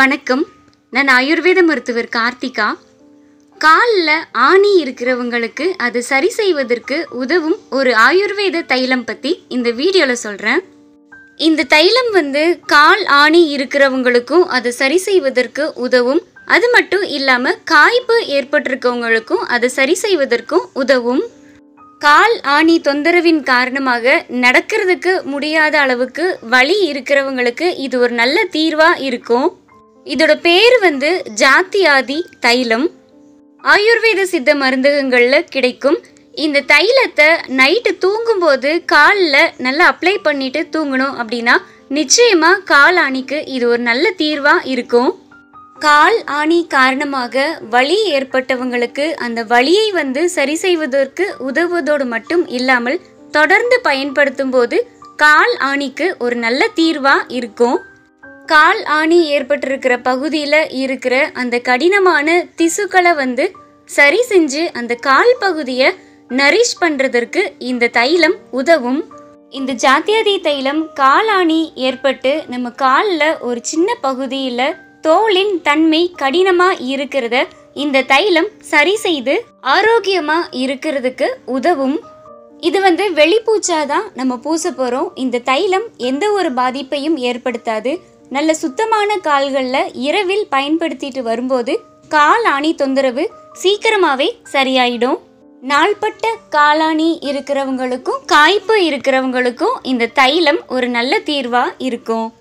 வணக்கம் நான் ஆயுர்வேத மருத்துவர் கார்த்திகா காலில் ஆணி இருக்கிறவங்களுக்கு அது சரி செய்வதற்கு உதவும் ஒரு ஆயுர்வேத தைலம் பற்றி இந்த வீடியோவில் சொல்கிறேன் இந்த தைலம் வந்து கால் ஆணி இருக்கிறவங்களுக்கும் அதை சரி செய்வதற்கு உதவும் அது மட்டும் இல்லாமல் காய்ப்பு ஏற்பட்டிருக்கவங்களுக்கும் அதை சரி செய்வதற்கும் உதவும் கால் ஆணி தொந்தரவின் காரணமாக நடக்கிறதுக்கு முடியாத அளவுக்கு வலி இருக்கிறவங்களுக்கு இது ஒரு நல்ல தீர்வா இருக்கும் இதோட பேர் வந்து ஜாத்தியாதி தைலம் ஆயுர்வேத சித்த மருந்தகங்களில் கிடைக்கும் இந்த தைலத்தை நைட்டு தூங்கும்போது காலில் நல்லா அப்ளை பண்ணிட்டு தூங்கணும் அப்படின்னா நிச்சயமாக கால் ஆணிக்கு இது ஒரு நல்ல தீர்வா இருக்கும் கால் ஆணி காரணமாக வலி ஏற்பட்டவங்களுக்கு அந்த வலியை வந்து சரி செய்வதற்கு உதவுவதோடு மட்டும் இல்லாமல் தொடர்ந்து பயன்படுத்தும் போது கால் ஆணிக்கு ஒரு நல்ல தீர்வா இருக்கும் கால் ஆணி ஏற்பட்டிருக்கிற பகுதியில் இருக்கிற அந்த கடினமான திசுக்களை வந்து சரி செஞ்சு அந்த கால் பகுதியை நரிஷ் பண்ணுறதற்கு இந்த தைலம் உதவும் இந்த ஜாத்தியாதி தைலம் காலாணி ஏற்பட்டு நம்ம காலில் ஒரு சின்ன பகுதியில் தோலின் தன்மை கடினமாக இருக்கிறத இந்த தைலம் சரி செய்து ஆரோக்கியமாக இருக்கிறதுக்கு உதவும் இது வந்து வெளிப்பூச்சாதான் நம்ம பூச போகிறோம் இந்த தைலம் எந்த ஒரு பாதிப்பையும் ஏற்படுத்தாது நல்ல சுத்தமான கால்களில் இரவில் பயன்படுத்திட்டு வரும்போது கால் ஆணி தொந்தரவு சீக்கிரமாகவே சரியாயிடும் நாள்பட்ட காலாணி இருக்கிறவங்களுக்கும் காய்ப்பு இருக்கிறவங்களுக்கும் இந்த தைலம் ஒரு நல்ல தீர்வாக இருக்கும்